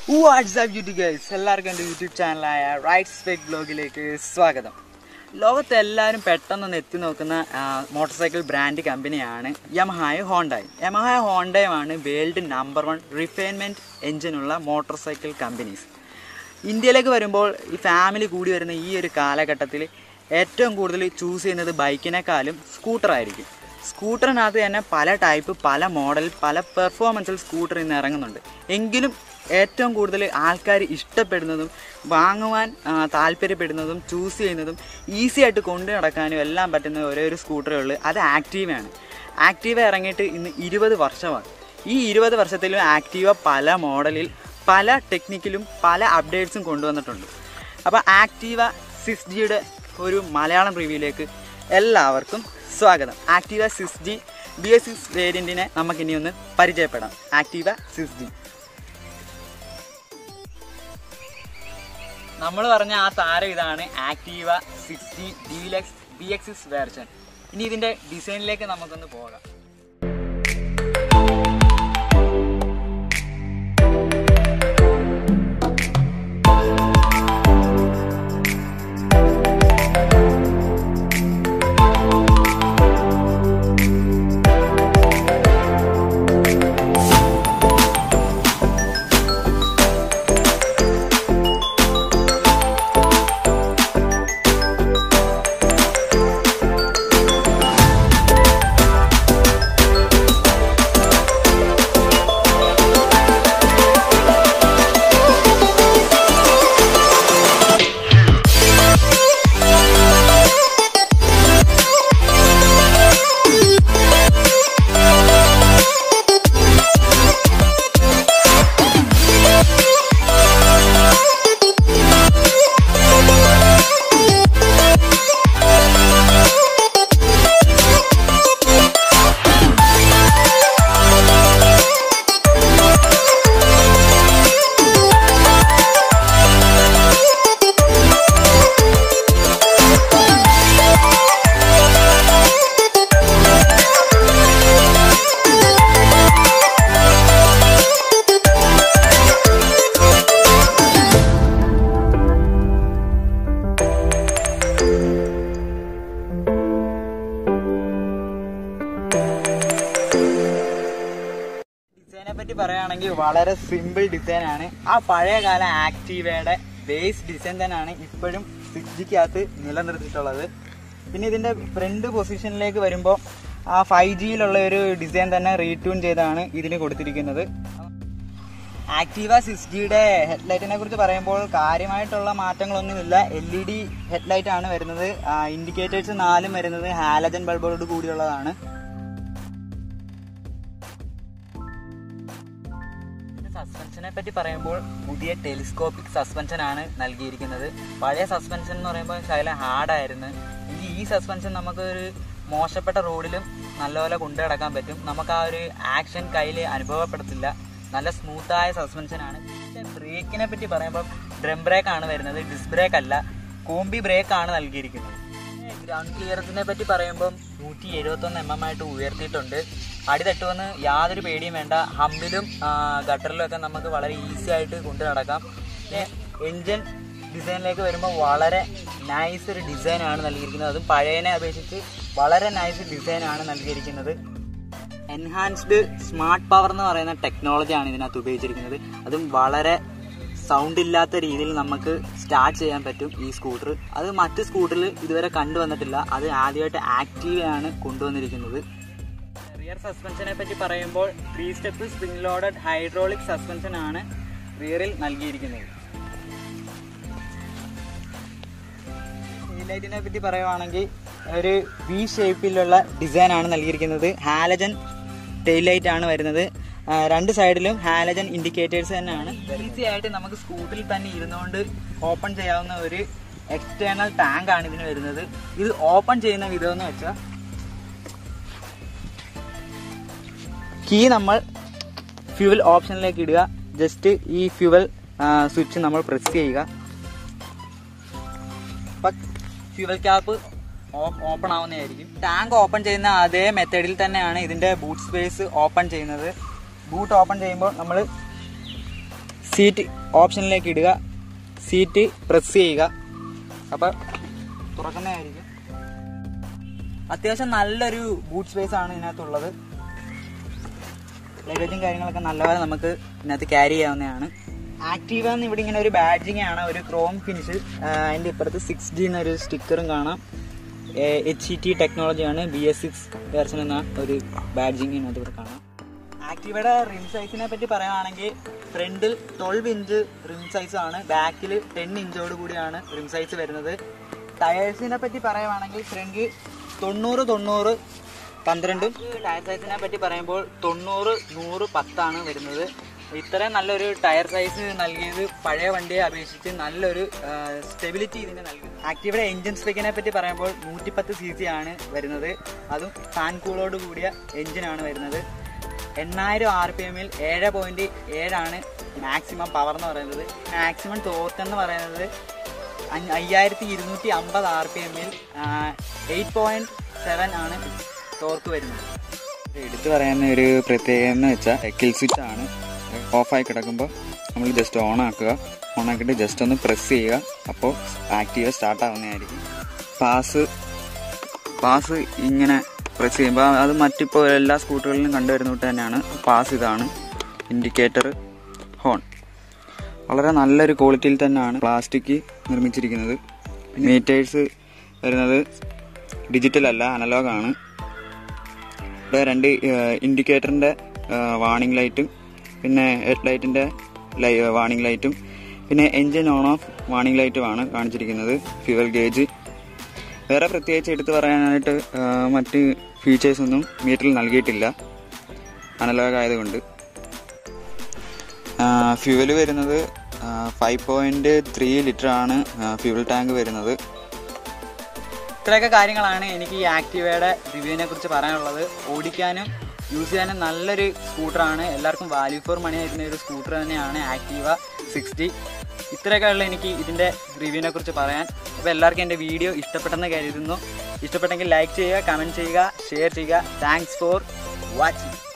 WhatsApp YouTube guys എല്ലാവർക്കും എൻ്റെ YouTube ചാനലായ റൈറ്റ് സ്പെക് ബ്ലോഗിലേക്ക് സ്വാഗതം ലോകത്ത് എല്ലാവരും പെട്ടെന്നൊന്ന് എത്തി നോക്കുന്ന മോട്ടോർ സൈക്കിൾ ബ്രാൻഡ് കമ്പനിയാണ് യമഹായ ഹോണ്ടായി യമഹായ ഹോണ്ടയുമാണ് വേൾഡ് നമ്പർ വൺ റിഫൈൻമെൻറ്റ് എഞ്ചിനുള്ള മോട്ടോർ സൈക്കിൾ കമ്പനീസ് ഇന്ത്യയിലേക്ക് വരുമ്പോൾ ഈ ഫാമിലി കൂടി വരുന്ന ഈ ഒരു കാലഘട്ടത്തിൽ ഏറ്റവും കൂടുതൽ ചൂസ് ചെയ്യുന്നത് ബൈക്കിനേക്കാളും സ്കൂട്ടറായിരിക്കും സ്കൂട്ടറിനകത്ത് തന്നെ പല ടൈപ്പ് പല മോഡൽ പല പെർഫോമൻസിൽ സ്കൂട്ടർ ഇന്ന് ഇറങ്ങുന്നുണ്ട് എങ്കിലും ഏറ്റവും കൂടുതൽ ആൾക്കാർ ഇഷ്ടപ്പെടുന്നതും വാങ്ങുവാൻ ആ, താല്പര്യപ്പെടുന്നതും ചൂസ് ചെയ്യുന്നതും ഈസി ആയിട്ട് കൊണ്ടു നടക്കാനും എല്ലാം പറ്റുന്ന ഒരേ ഒരു സ്കൂട്ടറേ ഉള്ളൂ അത് ആക്റ്റീവയാണ് ആക്റ്റീവ ഇറങ്ങിയിട്ട് ഇന്ന് ഇരുപത് വർഷമാണ് ഈ ഇരുപത് വർഷത്തിലും ആക്റ്റീവ പല മോഡലിൽ പല ടെക്നിക്കിലും പല അപ്ഡേറ്റ്സും കൊണ്ടുവന്നിട്ടുണ്ട് അപ്പോൾ ആക്റ്റീവ സിക്സ് ജിയുടെ ഒരു മലയാളം റിവ്യൂയിലേക്ക് എല്ലാവർക്കും സ്വാഗതം Activa six G B S six വേരിയൻറ്റിനെ നമുക്കിനി ഒന്ന് പരിചയപ്പെടാം ആക്റ്റീവ സിക്സ് ജി നമ്മൾ പറഞ്ഞ ആ താരം ഇതാണ് Activa six G deluxe B X six version ഇനി ഇതിൻ്റെ ഡിസൈനിലേക്ക് നമുക്കൊന്ന് പോകാം ഡിസൈനെ പറ്റി പറയുകയാണെങ്കിൽ വളരെ സിമ്പിൾ ഡിസൈൻ ആണ് ആ പഴയകാല ആക്റ്റീവയുടെ ബേസ് ഡിസൈൻ തന്നെയാണ് ഇപ്പോഴും സിക്സ് ജിക്കകത്ത് നിലനിർത്തിയിട്ടുള്ളത് പിന്നെ ഇതിന്റെ ഫ്രണ്ട് പൊസിഷനിലേക്ക് വരുമ്പോൾ ആ ഫൈവ് ജിയിലുള്ള ഒരു ഡിസൈൻ തന്നെ റീട്യൂൺ ചെയ്താണ് ഇതിന് കൊടുത്തിരിക്കുന്നത് ആക്റ്റീവ സിക്സ് ജിയുടെ ഹെഡ്ലൈറ്റിനെ കുറിച്ച് പറയുമ്പോൾ കാര്യമായിട്ടുള്ള മാറ്റങ്ങളൊന്നുമില്ല എൽ ഇ ഡി ഹെഡ്ലൈറ്റ് ആണ് വരുന്നത് ഇൻഡിക്കേറ്റേഴ്സ് നാലും വരുന്നത് ഹാലജൻ ബൾബോട് കൂടിയുള്ളതാണ് സസ്പെൻഷനെ പറ്റി പറയുമ്പോൾ പുതിയ ടെലിസ്കോപ്പിക് സസ്പെൻഷൻ ആണ് നൽകിയിരിക്കുന്നത് പഴയ സസ്പെൻഷൻ എന്ന് പറയുമ്പോൾ ശകലം ഹാർഡായിരുന്നു എങ്കിൽ ഈ സസ്പെൻഷൻ നമുക്ക് ഒരു മോശപ്പെട്ട റോഡിലും നല്ലപോലെ കൊണ്ടു നടക്കാൻ പറ്റും നമുക്ക് ആ ഒരു ആക്ഷൻ കയ്യിൽ അനുഭവപ്പെടത്തില്ല നല്ല സ്മൂത്തായ സസ്പെൻഷൻ ആണ് ബ്രേക്കിനെ പറ്റി പറയുമ്പോൾ ഡ്രം ബ്രേക്ക് ആണ് വരുന്നത് ഡിസ്ക് ബ്രേക്ക് അല്ല കോമ്പി ബ്രേക്ക് ആണ് നൽകിയിരിക്കുന്നത് ഗ്രൗണ്ട് ക്ലിയറൻസിനെ പറ്റി പറയുമ്പം നൂറ്റി എഴുപത്തൊന്ന് എം എം ആയിട്ട് ഉയർത്തിയിട്ടുണ്ട് അടി തട്ടുമെന്ന് യാതൊരു പേടിയും വേണ്ട ഹമ്പിലും ഗട്ടറിലും ഒക്കെ നമുക്ക് വളരെ ഈസി ആയിട്ട് കൊണ്ടു നടക്കാം പിന്നെ എൻജിൻ ഡിസൈനിലേക്ക് വരുമ്പോൾ വളരെ നൈസ് ഒരു ഡിസൈനാണ് നൽകിയിരിക്കുന്നത് അതും പഴയനെ അപേക്ഷിച്ച് വളരെ നൈസ് ഡിസൈനാണ് നൽകിയിരിക്കുന്നത് എൻഹാൻസ്ഡ് സ്മാർട്ട് പവർ എന്ന് പറയുന്ന ടെക്നോളജിയാണ് ഇതിനകത്ത് ഉപയോഗിച്ചിരിക്കുന്നത് അതും വളരെ സൗണ്ട് ഇല്ലാത്ത രീതിയിൽ നമുക്ക് സ്റ്റാർട്ട് ചെയ്യാൻ പറ്റും ഈ സ്കൂട്ടർ അത് മറ്റ് സ്കൂട്ടറിൽ ഇതുവരെ കണ്ടുവന്നിട്ടില്ല അത് ആദ്യമായിട്ട് ആക്റ്റീവയാണ് കൊണ്ടുവന്നിരിക്കുന്നത് റിയർ സസ്പെൻഷനെ പറ്റി പറയുമ്പോൾ three step spring loaded hydraulic suspension ആണ് റിയറിൽ നൽകിയിരിക്കുന്നത് ലൈറ്റിനെ പറ്റി പറയുവാണെങ്കിൽ ഒരു വി ഷേപ്പിലുള്ള ഡിസൈൻ ആണ് നൽകിയിരിക്കുന്നത് ഹാലജൻ ടെയിൽ ലൈറ്റ് ആണ് വരുന്നത് ആ, രണ്ട് സൈഡിലും ഹാലജൻ ഇൻഡിക്കേറ്റേഴ്സ് തന്നെയാണ് ഈസി ആയിട്ട് നമുക്ക് സ്കൂട്ടറിൽ തന്നെ ഇരുന്നുകൊണ്ട് ഓപ്പൺ ചെയ്യാവുന്ന ഒരു എക്സ്റ്റേണൽ ടാങ്ക് ആണ് ഇതിന് വരുന്നത് ഇത് ഓപ്പൺ ചെയ്യുന്ന വിധം എന്ന് വെച്ചാൽ കീ നമ്മൾ ഫ്യൂവൽ ഓപ്ഷനിലേക്ക് ഇടുക ജസ്റ്റ് ഈ ഫ്യൂവൽ സ്വിച്ച് നമ്മൾ പ്രസ് ചെയ്യുക അപ്പം ഫ്യൂവൽ ക്യാപ്പ് ഓപ്പൺ ആവുന്നതായിരിക്കും ടാങ്ക് ഓപ്പൺ ചെയ്യുന്ന അതേ മെത്തേഡിൽ തന്നെയാണ് ഇതിന്റെ ബൂട്ട് സ്പേസ് ഓപ്പൺ ചെയ്യുന്നത് ബൂട്ട് ഓപ്പൺ ചെയ്യുമ്പോൾ നമ്മൾ സീറ്റ് ഓപ്ഷനിലേക്ക് ഇടുക സീറ്റ് പ്രസ് ചെയ്യുക അപ്പം തുറക്കുന്നതായിരിക്കും അത്യാവശ്യം നല്ലൊരു ബൂട്ട് സ്പേസ് ആണ് ഇതിനകത്തുള്ളത് ലഗേജും കാര്യങ്ങളൊക്കെ നല്ലപോലെ നമുക്ക് ഇതിനകത്ത് ക്യാരി ചെയ്യാവുന്നതാണ് ആക്റ്റീവ എന്ന് ഇവിടെ ഇങ്ങനെ ഒരു ബാഡ്ജിങ് ആണ് ഒരു ക്രോം ഫിനിഷ് അതിൻ്റെ ഇപ്പുറത്ത് സിക്സ് ജി എന്നൊരു സ്റ്റിക്കറും കാണാം എച്ച് ഇ ടി ടെക്നോളജിയാണ് ബി എസ് സിക്സ് വേർഷൻ എന്ന ഒരു ബാഡ്ജിങ് ഇതിനകത്ത് ഇവിടെ കാണാം ആക്റ്റീവയുടെ റിം സൈസിനെ പറ്റി പറയുകയാണെങ്കിൽ ഫ്രണ്ടിൽ ട്വൽവ് ഇഞ്ച് റിം സൈസ് ആണ് ബാക്കിൽ ടെൻ ഇഞ്ചോട് കൂടിയാണ് റിം സൈസ് വരുന്നത് ടയേഴ്സിനെ പറ്റി പറയുവാണെങ്കിൽ ഫ്രണ്ട് തൊണ്ണൂറ് തൊണ്ണൂറ് പന്ത്രണ്ടും ടയർ സൈസിനെ പറ്റി പറയുമ്പോൾ തൊണ്ണൂറ് നൂറ് പത്താണ് വരുന്നത് ഇത്രയും നല്ലൊരു ടയർ സൈസ് നൽകിയത് പഴയ വണ്ടിയെ അപേക്ഷിച്ച് നല്ലൊരു സ്റ്റെബിലിറ്റി ഇതിന് നൽകി ആക്റ്റീവയുടെ എഞ്ചിൻ സ്പെക്കിനെ പറ്റി പറയുമ്പോൾ നൂറ്റിപ്പത്ത് സി സി ആണ് വരുന്നത് അതും ഫാൻ കൂളോട് കൂടിയ എഞ്ചിനാണ് വരുന്നത് എണ്ണായിരം ആർ പി എമ്മിൽ ഏഴ് പോയിന്റ് ഏഴാണ് മാക്സിമം പവർ എന്ന് പറയുന്നത് മാക്സിമം ടോർക്ക് എന്ന് പറയുന്നത് അഞ്ഞ- അയ്യായിരത്തി ഇരുന്നൂറ്റി അമ്പത് ആർ പി എമ്മിൽ എയ്റ്റ് പോയിന്റ് സെവൻ ആണ് ടോർക്ക് വരുന്നത് എടുത്തു പറയാവുന്ന ഒരു പ്രത്യേകത എന്ന് വെച്ചാൽ കിൽ സ്വിച്ച് ആണ് ഓഫായി കിടക്കുമ്പോൾ നമ്മൾ ജസ്റ്റ് ഓൺ ആക്കുക ഓൺ ആക്കിയിട്ട് ജസ്റ്റ് ഒന്ന് പ്രസ് ചെയ്യുക അപ്പോൾ ആക്റ്റീവ് സ്റ്റാർട്ട് ആവുന്നതായിരിക്കും പാസ് പാസ് ഇങ്ങനെ പ്രസ് ചെയ്യുമ്പോൾ അത് മറ്റിപ്പോൾ എല്ലാ സ്കൂട്ടറുകളിലും കണ്ടുവരുന്ന തൊട്ട് തന്നെയാണ് പാസ് ഇതാണ് ഇൻഡിക്കേറ്റർ ഹോൺ വളരെ നല്ലൊരു ക്വാളിറ്റിയിൽ തന്നെയാണ് പ്ലാസ്റ്റിക് നിർമ്മിച്ചിരിക്കുന്നത് മീറ്റേഴ്സ് വരുന്നത് ഡിജിറ്റൽ അല്ല അനലോഗ് ആണ് ഇവിടെ രണ്ട് ഇൻഡിക്കേറ്ററിൻ്റെ വാണിംഗ് ലൈറ്റും പിന്നെ ഹെഡ് ലൈറ്റിൻ്റെ ലൈ വാണിംഗ് ലൈറ്റും പിന്നെ എൻജിൻ ഓൺ ഓഫ് വാണിംഗ് ലൈറ്റുമാണ് കാണിച്ചിരിക്കുന്നത് ഫ്യൂവൽ ഗേജ് വേറെ പ്രത്യേകിച്ച് എടുത്തു പറയാനായിട്ട് ആ, മറ്റ് ഫീച്ചേഴ്സ് ഒന്നും മീറ്ററിൽ നൽകിയിട്ടില്ല അനലോഗ് ആയതുകൊണ്ട് ഫ്യൂവൽ വരുന്നത് ഫൈവ് പോയിന്റ് ത്രീ ലിറ്റർ ആണ് ഫ്യൂവൽ ടാങ്ക് വരുന്നത് ഇത്രയൊക്കെ കാര്യങ്ങളാണ് എനിക്ക് ഈ ആക്റ്റീവയുടെ റിവ്യൂവിനെ കുറിച്ച് പറയാനുള്ളത് ഓടിക്കാനും യൂസ് ചെയ്യാനും നല്ലൊരു സ്കൂട്ടറാണ് എല്ലാവർക്കും വാല്യൂ ഫോർ മണി ആയിരുന്ന ഒരു സ്കൂട്ടർ തന്നെയാണ് ആക്റ്റീവ സിക്സ്റ്റി ഇത്രയൊക്കെ ഉള്ള എനിക്ക് ഇതിൻ്റെ റിവ്യൂവിനെ കുറിച്ച് പറയാൻ അപ്പോൾ എല്ലാവർക്കും എൻ്റെ വീഡിയോ ഇഷ്ടപ്പെട്ടെന്ന് കരുതുന്നു ഇഷ്ടപ്പെട്ടെങ്കിൽ ലൈക്ക് ചെയ്യുക കമൻറ്റ് ചെയ്യുക ഷെയർ ചെയ്യുക താങ്ക്സ് ഫോർ വാച്ചിങ്